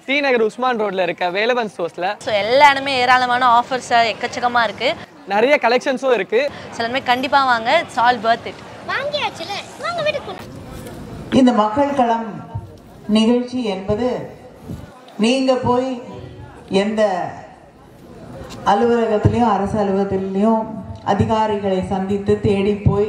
D நகர் உஸ்மான் ரோட்ல இருக்க Velavan ஸ்டோர்ஸ்ல so எல்லா இடமே ஏராளமான ஆஃபர்ஸ் எக்கச்சக்கமாக இருக்குது நிறைய கலெக்ஷன்ஸும் இருக்கு சில எல்லாமே கண்டிப்பாக வாங்க இட்ஸ் ஆல் பர்த் இட் வாங்கியாச்சுல வாங்க வீட்டுக்கு இந்த மக்கள் களம் நிகழ்ச்சி என்பது நீங்க போய் எந்த அலுவலகத்திலையும் அரசு அலுவலகத்திலையும் அதிகாரிகளை சந்தித்து தேடி போய்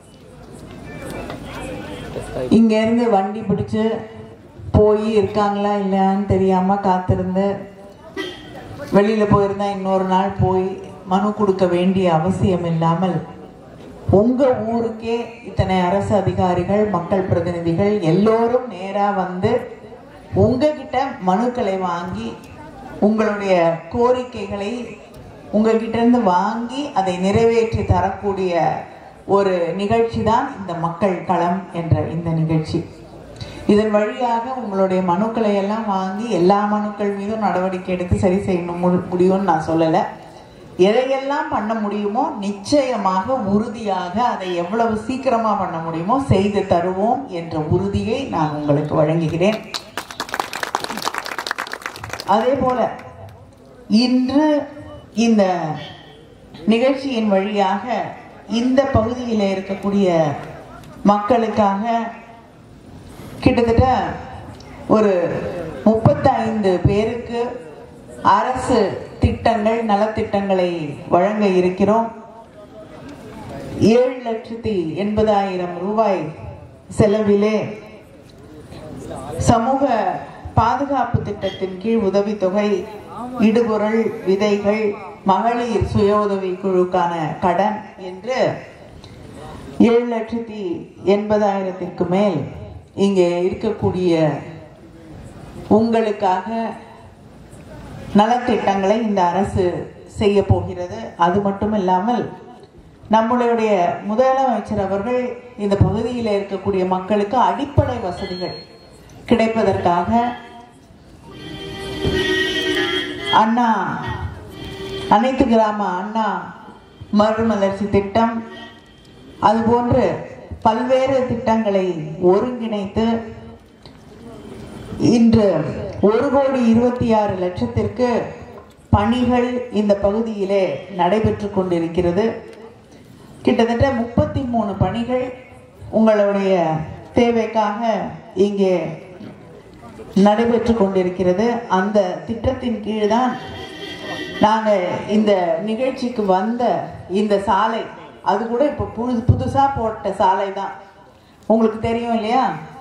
இங்க இருந்து வண்டி பிடிச்சு போய் இருக்காங்களா இல்லையான்னு தெரியாம காத்திருந்து வெளியில போயிருந்தா இன்னொரு நாள் போய் மனு கொடுக்க வேண்டிய அவசியம் இல்லாமல் உங்க ஊருக்கே இத்தனை அரசு அதிகாரிகள் மக்கள் பிரதிநிதிகள் எல்லோரும் நேரா வந்து உங்ககிட்ட மனுக்களை வாங்கி உங்களுடைய கோரிக்கைகளை உங்ககிட்ட இருந்து வாங்கி அதை நிறைவேற்றி தரக்கூடிய ஒரு நிகழ்ச்சி தான் இந்த மக்கள் களம் என்ற இந்த நிகழ்ச்சி இதன் வழியாக உங்களுடைய மனுக்களை எல்லாம் வாங்கி எல்லா மனுக்கள் மீதும் நடவடிக்கை எடுத்து சரி செய்யணும் மு- முடியும்னு நான் சொல்லலை எதையெல்லாம் பண்ண முடியுமோ நிச்சயமாக உறுதியாக அதை எவ்வளவு சீக்கிரமா பண்ண முடியுமோ செய்து தருவோம் என்ற உறுதியை நான் உங்களுக்கு வழங்குகிறேன் அதே போல இன்று இந்த நிகழ்ச்சியின் வழியாக இந்த பகுதியில் இருக்கக்கூடிய மக்களுக்காக கிட்டத்தட்ட ஒரு முப்பத்தைந்து பேருக்கு அரசு திட்டங்கள் நலத்திட்டங்களை வழங்க இருக்கிறோம் ஏழு லட்சத்தி எண்பதாயிரம் ரூபாய் செலவிலே சமூக பாதுகாப்பு திட்டத்தின் கீழ் உதவித்தொகை இடுபொருள் விதைகள் மகளிர் சுய உதவி குழுக்கான கடன் என்று ஏழு லட்சத்தி எண்பதாயிரத்திற்கு மேல் இங்கே இருக்கக்கூடிய உங்களுக்காக நலத்திட்டங்களை இந்த அரசு செய்ய போகிறது அது மட்டும் இல்லாமல் நம்மளுடைய முதலமைச்சர் அவர்கள் இந்த பகுதியில் இருக்கக்கூடிய மக்களுக்கு அடிப்படை வசதிகள் கிடைப்பதற்காக அண்ணா அனைத்து கிராம அண்ணா மறுமலர்ச்சி திட்டம் அதுபோன்று பல்வேறு திட்டங்களை ஒருங்கிணைத்து இன்று ஒரு கோடி இருபத்தி ஆறு லட்சத்திற்கு பணிகள் இந்த பகுதியிலே நடைபெற்று கொண்டிருக்கிறது கிட்டத்தட்ட முப்பத்தி மூணு பணிகள் உங்களுடைய தேவைக்காக இங்கே நடைபெற்று கொண்டிருக்கிறது அந்த திட்டத்தின் கீழ் தான் நாங்கள் இந்த நிகழ்ச்சிக்கு வந்த இந்த சாலை அது கூட இப்போ புது புதுசாக போட்ட சாலை தான் உங்களுக்கு தெரியும் இல்லையா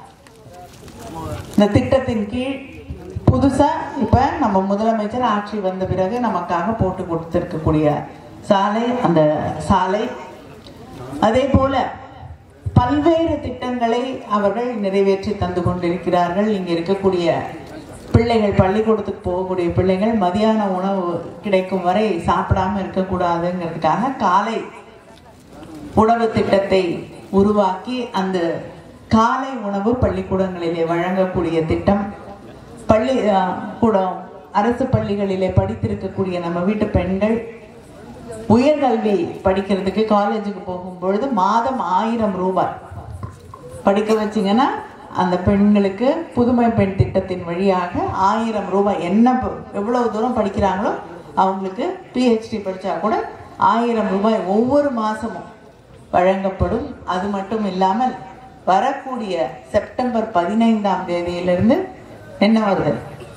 இந்த திட்டத்தின் கீழ் புதுசா இப்ப நம்ம முதலமைச்சர் ஆட்சி வந்த பிறகு நமக்காக போட்டு கொடுத்திருக்கக்கூடிய சாலை அந்த சாலை அதே போல பல்வேறு திட்டங்களை அவர்கள் நிறைவேற்றி தந்து கொண்டிருக்கிறார்கள் இங்க இருக்கக்கூடிய பிள்ளைகள் பள்ளிக்கூடத்துக்கு போகக்கூடிய பிள்ளைகள் மதியான உணவு கிடைக்கும் வரை சாப்பிடாம இருக்கக்கூடாதுங்கிறதுக்காக காலை உணவு திட்டத்தை உருவாக்கி அந்த காலை உணவு பள்ளிக்கூடங்களிலே வழங்கக்கூடிய திட்டம் பள்ளி அஹ், கூடம் அரசு பள்ளிகளிலே படித்திருக்கக்கூடிய நம்ம வீட்டு பெண்கள் உயர்கல்வி படிக்கிறதுக்கு காலேஜுக்கு போகும்பொழுது மாதம் ஆயிரம் ரூபாய் படிக்க வச்சிங்கன்னா அந்த பெண்களுக்கு புதுமை பெண் திட்டத்தின் வழியாக ஆயிரம் ரூபாய் என்ன ப- எவ்வளவு தூரம் படிக்கிறாங்களோ அவங்களுக்கு பிஹெச்டி படித்தா கூட ஆயிரம் ரூபாய் ஒவ்வொரு மாதமும் வழங்கப்படும் அது மட்டும் இல்லாமல் வரக்கூடிய செப்டம்பர் பதினைந்தாம் தேதியிலிருந்து என்ன வருது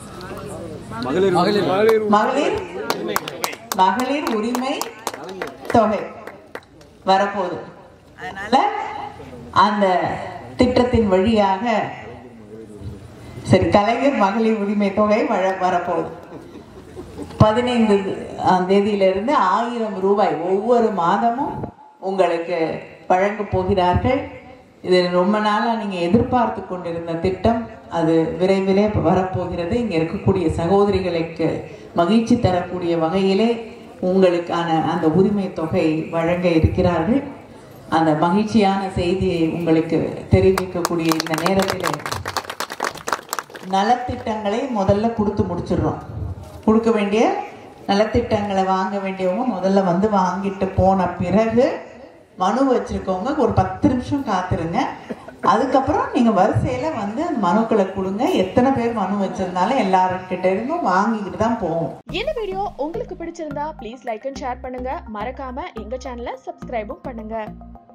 மகளிர் மகளிர் உரிமை தொகை வரப்போகுது அதனால அந்த திட்டத்தின் வழியாக சரி கலைஞர் மகளிர் உரிமை தொகை வர வரப்போகுது பதினைந்து தேதியிலிருந்து ஆயிரம் ரூபாய் ஒவ்வொரு மாதமும் உங்களுக்கு வழங்க போகிறார்கள் இது ரொம்ப நாளா நீங்க எதிர்பார்த்து கொண்டிருந்த திட்டம் அது விரைவிலே வரப்போகிறது இங்க இருக்கக்கூடிய சகோதரிகளுக்கு மகிழ்ச்சி தரக்கூடிய வகையிலே உங்களுக்கான அந்த உரிமை தொகை வழங்க இருக்கிறார்கள் அந்த மகிழ்ச்சியான செய்தியை உங்களுக்கு தெரிவிக்கக்கூடிய இந்த நேரத்திலே நலத்திட்டங்களை முதல்ல கொடுத்து முடிச்சிடுறோம் கொடுக்க வேண்டிய நலத்திட்டங்களை வாங்க வேண்டியவங்க முதல்ல வந்து வாங்கிட்டு போன பிறகு மனு வச்சிருக்கவங்க ஒரு பத்து நிமிஷம் காத்திருங்க அதுக்கப்புறம் நீங்க வரிசையில வந்து அந்த மனுக்களை கொடுங்க எத்தனை பேர் மனு வச்சிருந்தாலும் எல்லாருக்கிட்ட இருந்தும் வாங்கிக்கிட்டு தான் போவோம் இந்த வீடியோ உங்களுக்கு பிடிச்சிருந்தா ப்ளீஸ் லைக் அண்ட் ஷேர் பண்ணுங்க மறக்காம எங்க சேனலை சப்ஸ்கிரைபும் பண்ணுங்க